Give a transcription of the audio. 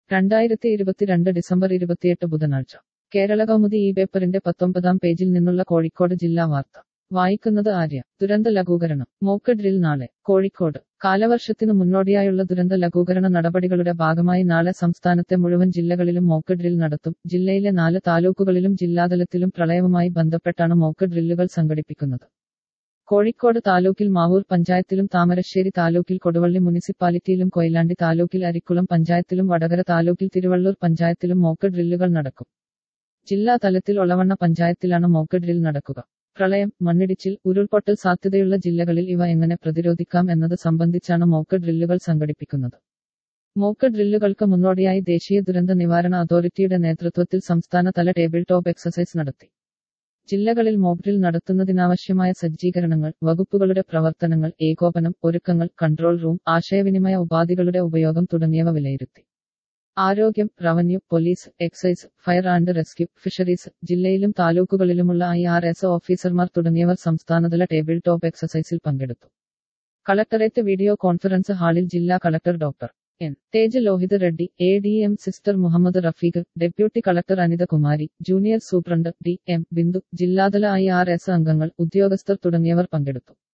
രണ്ടായിരത്തി ഇരുപത്തിരണ്ട് ഡിസംബർ ഇരുപത്തിയെട്ട് ബുധനാഴ്ച കേരള കൗമുദി ഈ പേപ്പറിന്റെ പത്തൊമ്പതാം പേജിൽ നിന്നുള്ള കോഴിക്കോട് ജില്ലാ വാർത്ത വായിക്കുന്നത് ആര്യ ദുരന്ത ലഘൂകരണം മോക്ക് ഡ്രിൽ നാളെ കോഴിക്കോട് കാലവർഷത്തിനു മുന്നോടിയായുള്ള ദുരന്ത ലഘൂകരണ നടപടികളുടെ ഭാഗമായി നാളെ സംസ്ഥാനത്തെ മുഴുവൻ ജില്ലകളിലും മോക്ക് ഡ്രിൽ നടത്തും ജില്ലയിലെ നാല് താലൂക്കുകളിലും ജില്ലാതലത്തിലും പ്രളയവുമായി ബന്ധപ്പെട്ടാണ് മോക്ക് ഡ്രില്ലുകൾ സംഘടിപ്പിക്കുന്നത് കോഴിക്കോട് താലൂക്കിൽ മാവൂർ പഞ്ചായത്തിലും താമരശ്ശേരി താലൂക്കിൽ കൊടുവള്ളി മുനിസിപ്പാലിറ്റിയിലും കൊയിലാണ്ടി താലൂക്കിൽ അരിക്കുളം പഞ്ചായത്തിലും വടകര താലൂക്കിൽ തിരുവള്ളൂർ പഞ്ചായത്തിലും മോക്ക് ഡ്രില്ലുകൾ നടക്കും ജില്ലാ തലത്തിൽ ഒളവണ്ണ പഞ്ചായത്തിലാണ് മോക്ക് ഡ്രിൽ നടക്കുക പ്രളയം മണ്ണിടിച്ചിൽ ഉരുൾപൊട്ടൽ സാധ്യതയുള്ള ജില്ലകളിൽ ഇവ എങ്ങനെ പ്രതിരോധിക്കാം എന്നത് സംബന്ധിച്ചാണ് മോക്ക് ഡ്രില്ലുകൾ സംഘടിപ്പിക്കുന്നത് മോക്ക് ഡ്രില്ലുകൾക്ക് മുന്നോടിയായി ദേശീയ ദുരന്ത നിവാരണ അതോറിറ്റിയുടെ നേതൃത്വത്തിൽ സംസ്ഥാനതല ടേബിൾ ടോപ്പ് എക്സസൈസ് നടത്തി ജില്ലകളിൽ മോക്ക് ഡ്രിൽ നടത്തുന്നതിനാവശ്യമായ സജ്ജീകരണങ്ങൾ വകുപ്പുകളുടെ പ്രവർത്തനങ്ങൾ ഏകോപനം ഒരുക്കങ്ങൾ കൺട്രോൾ റൂം ആശയവിനിമയ ഉപാധികളുടെ ഉപയോഗം തുടങ്ങിയവ വിലയിരുത്തി ആരോഗ്യം revenue police excise fire and rescue fisheries ജില്ലയിലും താലൂക്കുകളിലുമുള്ള ഐ ആർ എസ് ഓഫീസർമാർ തുടങ്ങിയവർ സംസ്ഥാനതല ടേബിൾ ടോപ്പ് എക്സസൈസിൽ പങ്കെടുത്തു കളക്ടറേറ്റ് വീഡിയോ കോൺഫറൻസ് ഹാളിൽ ജില്ലാ collector doctor N Tej Lohit Reddy A D M sister Muhammad Rafeeq deputy collector Anitha Kumari junior superintendent D M Bindu ജില്ലാതല ഐ ആർ എസ് അംഗങ്ങൾ ഉദ്യോഗസ്ഥർ തുടങ്ങിയവർ പങ്കെടുത്തു